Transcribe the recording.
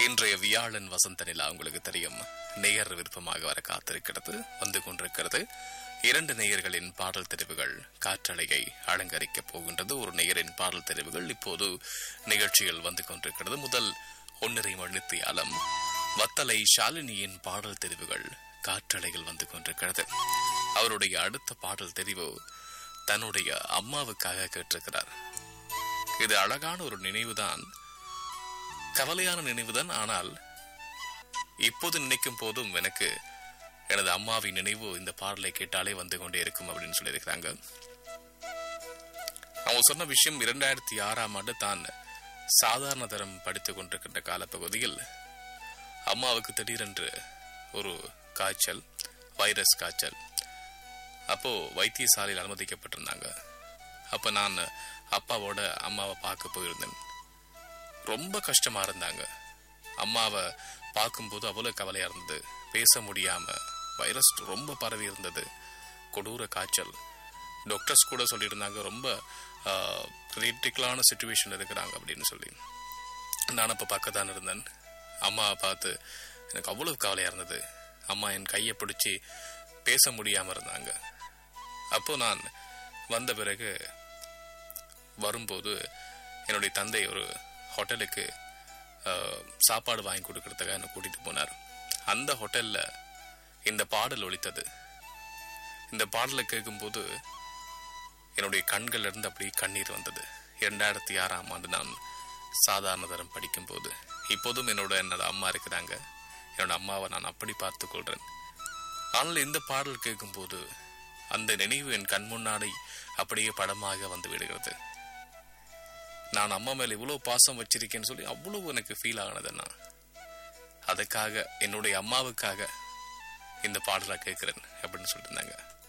இன்றைய வியாழன் வசந்த நிலா உங்களுக்கு தெரியும் நேயர் விருப்பமாக வர காத்திருக்கிறது வந்து கொண்டிருக்கிறது இரண்டு நேயர்களின் பாடல் தெரிவுகள் காற்றலையை அலங்கரிக்கப் போகின்றது ஒரு நேயரின் பாடல் தெரிவுகள் இப்போது நிகழ்ச்சியில் வந்து கொண்டிருக்கிறது முதல் ஒன்னரை மணித்தியாலம் வத்தலை ஷாலினியின் பாடல் தெரிவுகள் காற்றலையில் வந்து கொண்டிருக்கிறது அவருடைய அடுத்த பாடல் தெரிவு தன்னுடைய அம்மாவுக்காக கேட்டிருக்கிறார் இது அழகான ஒரு நினைவுதான் கவலையான நினைவுதான் ஆனால் இப்போது நினைக்கும் போதும் எனக்கு எனது அம்மாவின் நினைவு இந்த பாடலை கேட்டாலே வந்து கொண்டே இருக்கும் அப்படின்னு சொல்லியிருக்கிறாங்க அவங்க சொன்ன விஷயம் இரண்டாயிரத்தி ஆறாம் ஆண்டு தான் சாதாரண தரம் படித்துக் கொண்டிருக்கின்ற காலப்பகுதியில் அம்மாவுக்கு திடீரென்று ஒரு காய்ச்சல் வைரஸ் காய்ச்சல் அப்போ வைத்தியசாலையில் அனுமதிக்கப்பட்டிருந்தாங்க அப்ப நான் அப்பாவோட அம்மாவை பார்க்க போயிருந்தேன் ரொம்ப கஷ்டமா இருந்தாங்க அம்மாவை பார்க்கும்போது அவ்வளவு கவலையா இருந்தது பேச முடியாம வைரஸ் ரொம்ப பரவி இருந்தது கொடூர காய்ச்சல் டாக்டர்ஸ் கூட சொல்லியிருந்தாங்க ரொம்ப கிரிட்டிக்கலான சுச்சுவேஷன் இருக்கிறாங்க அப்படின்னு சொல்லி நான் அப்போ பக்கத்தான் இருந்தேன் அம்மாவை பார்த்து எனக்கு அவ்வளவு கவலையா இருந்தது அம்மா என் கையை பிடிச்சி பேச முடியாம இருந்தாங்க அப்போ நான் வந்த பிறகு வரும்போது என்னுடைய தந்தை ஒரு ஹோட்டலுக்கு அஹ், சாப்பாடு வாங்கி கொடுக்கறதுக்காக என்னை கூட்டிட்டு போனார் அந்த ஹோட்டல்ல இந்த பாடல் ஒலித்தது இந்த பாடலை கேட்கும்போது என்னுடைய கண்கள்ல இருந்து அப்படியே கண்ணீர் வந்தது இரண்டாயிரத்தி ஆறாம் ஆண்டு நான் சாதாரண தரம் படிக்கும்போது இப்போதும் என்னோட என்னோட அம்மா இருக்கிறாங்க என்னோட அம்மாவை நான் அப்படி பார்த்து கொள்றேன் ஆனால் இந்த பாடல் கேட்கும்போது அந்த நினைவு என் கண் முன்னாடி அப்படியே படமாக வந்து விடுகிறது நான் அம்மா மேல இவ்வளவு பாசம் வச்சிருக்கேன்னு சொல்லி அவ்வளவு எனக்கு ஃபீல் ஆனதுன்னா அதுக்காக என்னுடைய அம்மாவுக்காக இந்த பாடலை கேட்கிறேன் அப்படின்னு சொல்லியிருந்தாங்க